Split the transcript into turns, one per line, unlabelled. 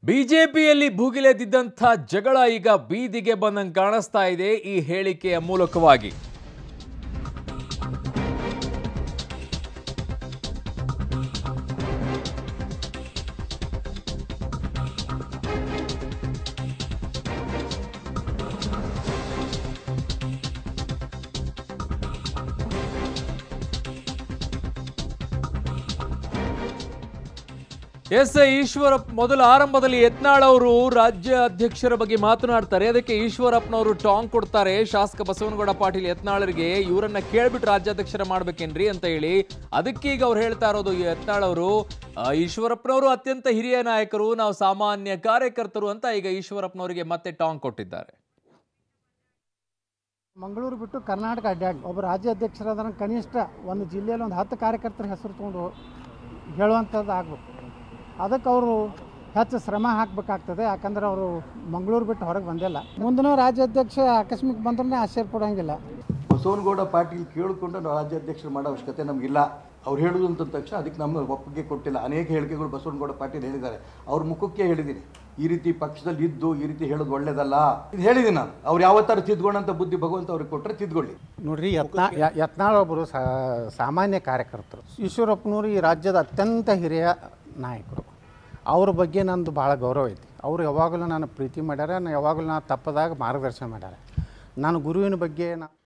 ಬಿಜೆಪಿಯಲ್ಲಿ ಭೂಗಿಲೆದ್ದಿದ್ದಂಥ ಜಗಳ ಈಗ ಬೀದಿಗೆ ಬಂದಂಗೆ ಕಾಣಿಸ್ತಾ ಇದೆ ಈ ಹೇಳಿಕೆಯ ಮೂಲಕವಾಗಿ ಎಸ್ ಈಶ್ವರಪ್ಪ ಮೊದಲ ಆರಂಭದಲ್ಲಿ ಯತ್ನಾಳ್ ಅವರು ರಾಜ್ಯ ಅಧ್ಯಕ್ಷರ ಬಗ್ಗೆ ಮಾತನಾಡ್ತಾರೆ ಅದಕ್ಕೆ ಈಶ್ವರಪ್ಪನವರು ಟಾಂಗ್ ಕೊಡ್ತಾರೆ ಶಾಸಕ ಬಸವನಗೌಡ ಪಾಟೀಲ್ ಯತ್ನಾಳರಿಗೆ ಇವರನ್ನ ಕೇಳ್ಬಿಟ್ಟು ರಾಜ್ಯಾಧ್ಯಕ್ಷರ ಮಾಡ್ಬೇಕೇನ್ರಿ ಅಂತ ಹೇಳಿ ಅದಕ್ಕೆ ಈಗ ಅವ್ರು ಹೇಳ್ತಾ ಇರೋದು ಈ ಯತ್ನಾಳ್ ಅವರು ಆ, ಈಶ್ವರಪ್ಪನವರು ಅತ್ಯಂತ ಹಿರಿಯ ನಾಯಕರು ನಾವು ಸಾಮಾನ್ಯ ಕಾರ್ಯಕರ್ತರು ಅಂತ ಈಗ ಈಶ್ವರಪ್ಪನವರಿಗೆ ಮತ್ತೆ ಟಾಂಗ್ ಕೊಟ್ಟಿದ್ದಾರೆ
ಮಂಗಳೂರು ಬಿಟ್ಟು ಕರ್ನಾಟಕ ಅಡ್ಡಾಡಿ ಒಬ್ಬ ರಾಜ್ಯಾಧ್ಯಕ್ಷರಾದ ಕನಿಷ್ಠ ಒಂದು ಜಿಲ್ಲೆಯಲ್ಲಿ ಒಂದು ಹತ್ತು ಕಾರ್ಯಕರ್ತರ ಹೆಸರು ತೊಗೊಂಡು ಹೇಳುವಂಥದ್ದು ಆಗಬೇಕು ಅದಕ್ಕೆ ಅವರು ಹೆಚ್ಚು ಶ್ರಮ ಹಾಕಬೇಕಾಗ್ತದೆ ಯಾಕಂದ್ರೆ ಅವರು ಮಂಗಳೂರು ಬಿಟ್ಟು ಹೊರಗೆ ಬಂದಿಲ್ಲ ಮುಂದಿನ ರಾಜ್ಯಾಧ್ಯಕ್ಷ ಆಕಸ್ಮಿಕ ಬಂದ್ರೆ ಆಶ್ಚರ್ಯ ಪಡೋಂಗಿಲ್ಲ
ಬಸವನಗೌಡ ಪಾಟೀಲ್ ಕೇಳಿಕೊಂಡು ನಾವು ರಾಜ್ಯಾಧ್ಯಕ್ಷರು ಮಾಡೋ ಅವಶ್ಯಕತೆ ನಮಗಿಲ್ಲ ಅವ್ರು ಹೇಳುದು ಅಂತ ತಕ್ಷಣ ಅದಕ್ಕೆ ನಮ್ಮ ಒಪ್ಪಿಗೆ ಕೊಟ್ಟಿಲ್ಲ ಅನೇಕ ಹೇಳಿಕೆಗಳು ಬಸವನಗೌಡ ಪಾಟೀಲ್ ಹೇಳಿದ್ದಾರೆ ಅವ್ರ ಮುಖಕ್ಕೆ ಹೇಳಿದ್ದೀನಿ ಈ ರೀತಿ ಪಕ್ಷದಲ್ಲಿ ಇದ್ದು ಈ ರೀತಿ ಹೇಳೋದು ಒಳ್ಳೇದಲ್ಲ ಇದು ಹೇಳಿದ್ದೀನಿ ನಾನು ಅವ್ರು ಯಾವತ್ತಾರ ತಿದ್ದುಕೊಂಡಂತ ಬುದ್ಧಿ ಭಗವಂತ ಅವ್ರಿಗೆ ಕೊಟ್ಟರೆ ತಿದ್ಕೊಳ್ಳಿ
ನೋಡ್ರಿ ಯತ್ನಾ ಯ- ಯತ್ನಾಳ್ ಒಬ್ಬರು ಸಾಮಾನ್ಯ ಕಾರ್ಯಕರ್ತರು ಈಶ್ವರಪ್ಪನವರು ಈ ರಾಜ್ಯದ ಅತ್ಯಂತ ಹಿರಿಯ ನಾಯಕರು ಅವ್ರ ಬಗ್ಗೆ ನಂದು ಭಾಳ ಗೌರವ ಐತಿ ಅವರು ಯಾವಾಗಲೂ ನಾನು ಪ್ರೀತಿ ಮಾಡ್ಯಾರ ನಾನು ಯಾವಾಗಲೂ ನಾನು ತಪ್ಪದಾಗ ಮಾರ್ಗದರ್ಶನ ಮಾಡ್ಯಾರ ನಾನು ಗುರುವಿನ ಬಗ್ಗೆ ನಾ